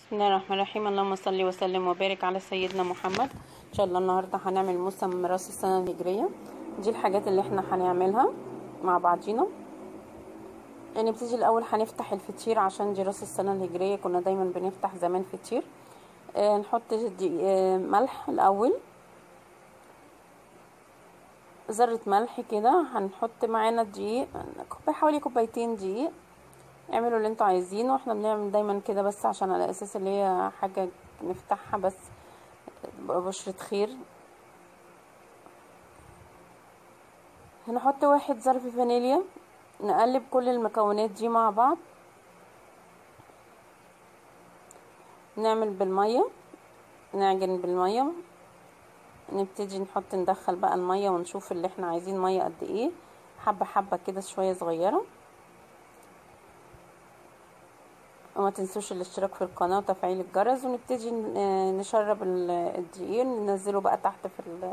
بسم الله الرحمن الرحيم اللهم صل وسلم وبارك على سيدنا محمد ان شاء الله النهارده هنعمل موسم راس السنه الهجريه دي الحاجات اللي احنا هنعملها مع بعضينا نبتدي الاول هنفتح الفطير عشان دي راس السنه الهجريه كنا دايما بنفتح زمان فطير آه نحط دي آه ملح الاول ذره ملح كده هنحط معانا دقيق حوالي كوبايتين دقيق اعملوا اللي انتوا عايزينه احنا بنعمل دايما كده بس عشان على اساس اللي هي حاجة نفتحها بس بشرة خير هنحط واحد ظرف فانيليا نقلب كل المكونات دي مع بعض نعمل بالمية نعجن بالمية نبتدي نحط ندخل بقى المية ونشوف اللي احنا عايزين مية قد ايه حبة حبة كده شوية صغيرة وما تنسوش الاشتراك في القناة وتفعيل الجرس ونبتدي نشرب الدقيق ننزله بقى تحت في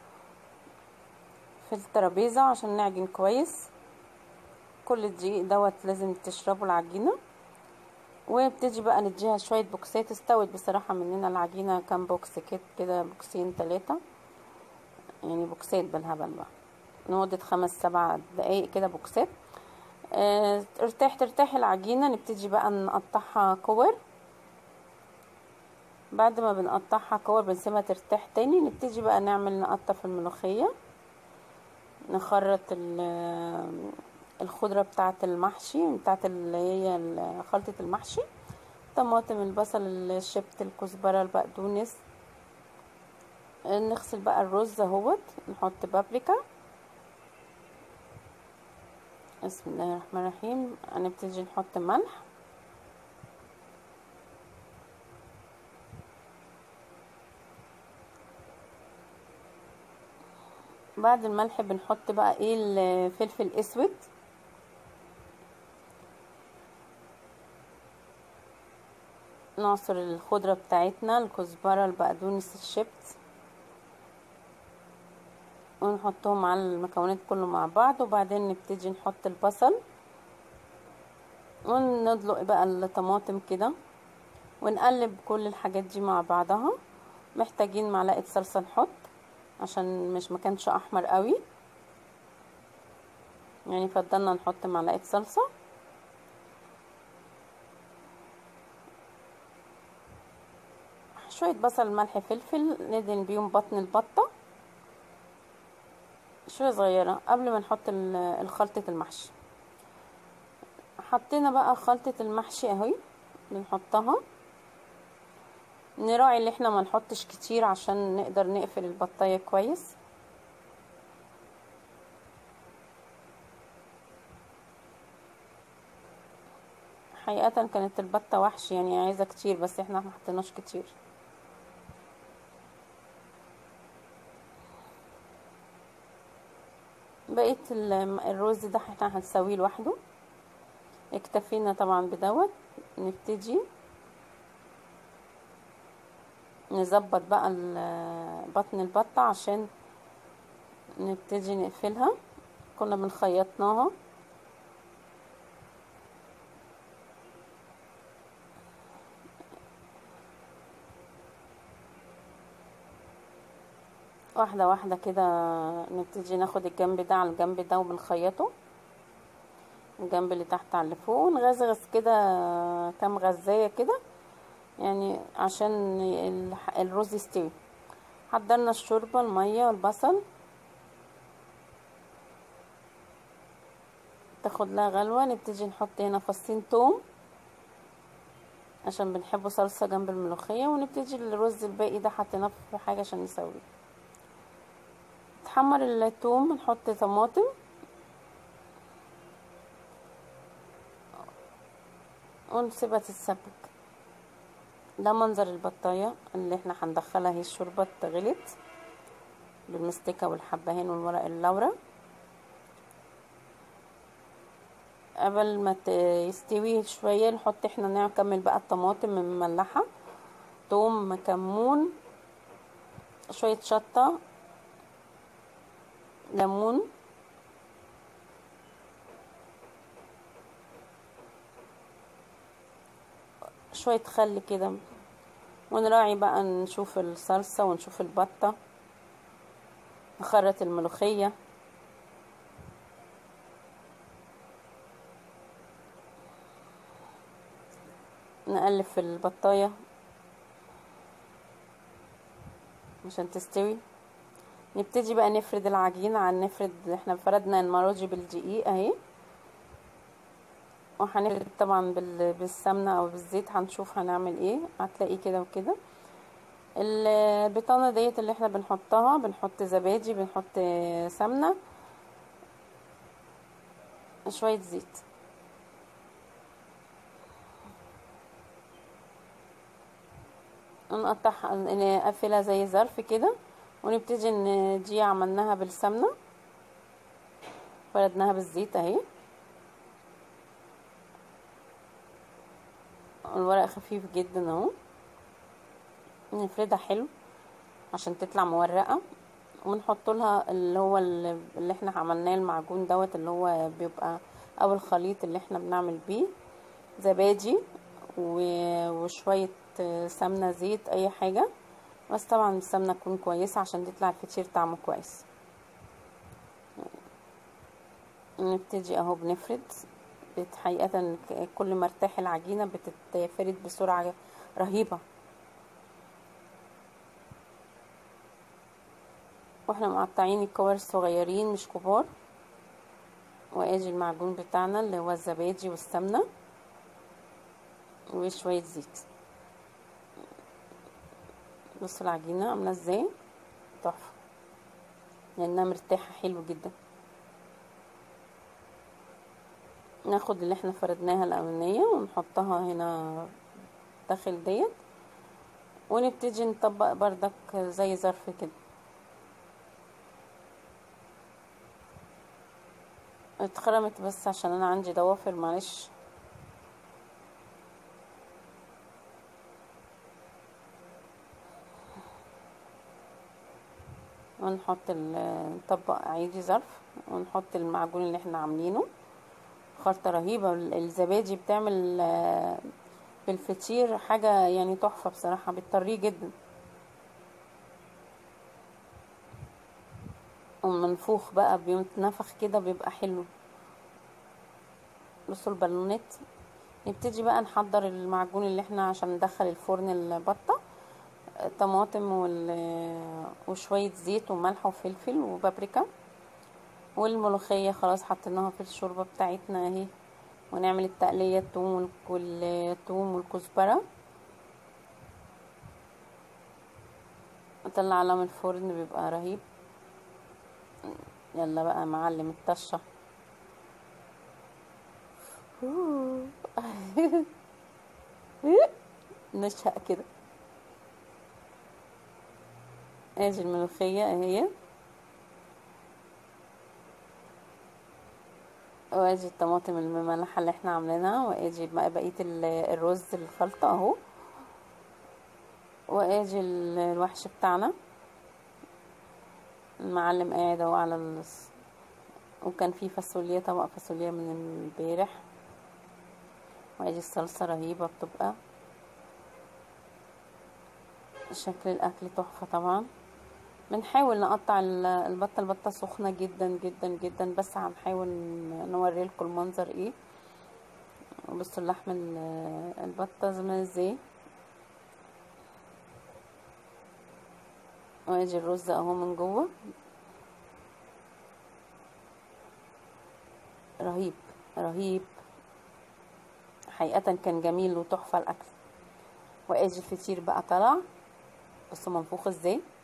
في الترابيزة عشان نعجن كويس كل الدقيق دوت لازم تشربوا العجينة ونبتدي بقى نديها شوية بوكسات استوت بصراحة مننا العجينة كام بوكس كده كده بوكسين تلاتة يعني بوكسات بالهبل بقى لمدة خمس سبع دقايق كده بوكسات اه ارتاح ترتاح العجينة نبتدي بقى نقطعها كور بعد ما بنقطعها كور بنسيبها ترتاح تاني نبتدي بقى نعمل نقطف الملوخية نخرط الخضرة بتاعة المحشي بتاعة اللي هي خلطة المحشي طماطم البصل الشبت الكزبرة البقدونس نغسل بقى الرز اهوت نحط بابريكا بسم الله الرحمن الرحيم هنبتدي نحط ملح بعد الملح بنحط بقى ايه الفلفل الاسود نعصر الخضرة بتاعتنا الكزبرة البقدونس الشبت ونحطهم على المكونات كله مع بعض وبعدين نبتدي نحط البصل وندلق بقى الطماطم كده ونقلب كل الحاجات دي مع بعضها محتاجين معلقه صلصه نحط عشان مش مكانش احمر قوي يعني فضلنا نحط معلقه صلصه شويه بصل ملح فلفل ندهن بيهم بطن البطه شويه صغيره قبل ما نحط الخلطه المحشي حطينا بقى خلطه المحشي اهي بنحطها نراعي اللي احنا ما نحطش كتير عشان نقدر نقفل البطايه كويس حقيقه كانت البطه وحش يعني عايزه كتير بس احنا ما حطيناش كتير بقيت الرز ده احنا هنسويه لوحده اكتفينا طبعا بدوت نبتدي نظبط بقى بطن البطة عشان نبتدي نقفلها كنا بنخيطناها واحدة واحدة كده نبتدي ناخد الجنب ده على الجنب ده وبنخيطه الجنب اللي تحت على اللي فوق ونغزغز كده كام غزاية كده يعني عشان الرز يستوي حضرنا الشوربة المية والبصل تاخد لها غلوة نبتدي نحط هنا فصين توم عشان بنحبه صلصة جنب الملوخية ونبتدي الرز الباقي ده حطيناه في حاجة عشان نسويه نحمر الثوم نحط طماطم ونسيبها تتسبك ده منظر البطاية اللي احنا هندخلها هي الشوربة اتغلت بالمستكة والحبهان والورق اللورا قبل ما يستوي شوية نحط احنا نكمل بقى الطماطم مملحة توم كمون شوية شطة ليمون شوية خل كده ونراعي بقى نشوف الصلصة ونشوف البطة نخرط الملوخية نقلب في البطاية عشان تستوي نبتدي بقى نفرد العجينة عن نفرد احنا فردنا المراجي بالدقيق اهي وهنفرد طبعا بال- بالسمنة او بالزيت هنشوف هنعمل ايه هتلاقيه كده وكده البطانة ديت اللي احنا بنحطها بنحط زبادي بنحط سمنة شوية زيت نقطعها نقفلها زي ظرف كده ونبتدي ان دي عملناها بالسمنة فردناها بالزيت اهي الورق خفيف جدا اهو نفردها حلو عشان تطلع مورقة ونحط لها اللي هو اللي احنا عملناه المعجون دوت اللي هو بيبقى او الخليط اللي احنا بنعمل بيه زبادي وشوية سمنة زيت اي حاجة بس طبعا السمنة تكون كويسة عشان تطلع الفطير طعمه كويس نبتدي اهو بنفرد حقيقة كل ما ارتاح العجينة بتتفرد بسرعة رهيبة واحنا مقطعين الكور صغيرين مش كبار وادي المعجون بتاعنا اللي هو الزبادي والسمنة وشوية زيت بصوا العجينة عاملة ازاي تحفة لانها مرتاحة حلو جدا ناخد اللي احنا فردناها الاولانية ونحطها هنا داخل ديت ونبتدي نطبق بردك زي ظرف كده اتخرمت بس عشان انا عندي ضوافر معلش ونحط نطبق عادي ظرف ونحط المعجون اللي احنا عاملينه خلطة رهيبة الزبادي بتعمل بالفطير حاجة يعني تحفة بصراحة بتطريه جدا ومنفوخ بقى بيتنفخ كده بيبقى حلو بصوا البالونات نبتدي بقى نحضر المعجون اللي احنا عشان ندخل الفرن البطة طماطم وشوية زيت وملح وفلفل وبابريكا والملوخية خلاص حطيناها في الشوربة بتاعتنا اهي ونعمل التقلية التوم والثوم والكزبرة نطلع على من الفرن بيبقى رهيب يلا بقى معلم الطشة نشهق كده ادي الملوخية اهي وادي الطماطم المملحة اللي احنا عاملينها وادي بقية الرز الخلطة اهو وادي الوحش بتاعنا المعلم قاعد اهو على الص... وكان في فاصوليا طبق فاصوليا من امبارح وادي الصلصة رهيبة بتبقى شكل الاكل تحفة طبعا بنحاول نقطع البطة البطة سخنة جدا جدا جدا بس هنحاول نوري لكم المنظر ايه بصوا اللحم البطة زمان ازاي وادي الرز اهو من جوه رهيب رهيب حقيقة كان جميل وتحفة الاكل وادي الفطير بقى طلع بصوا منفوخ ازاي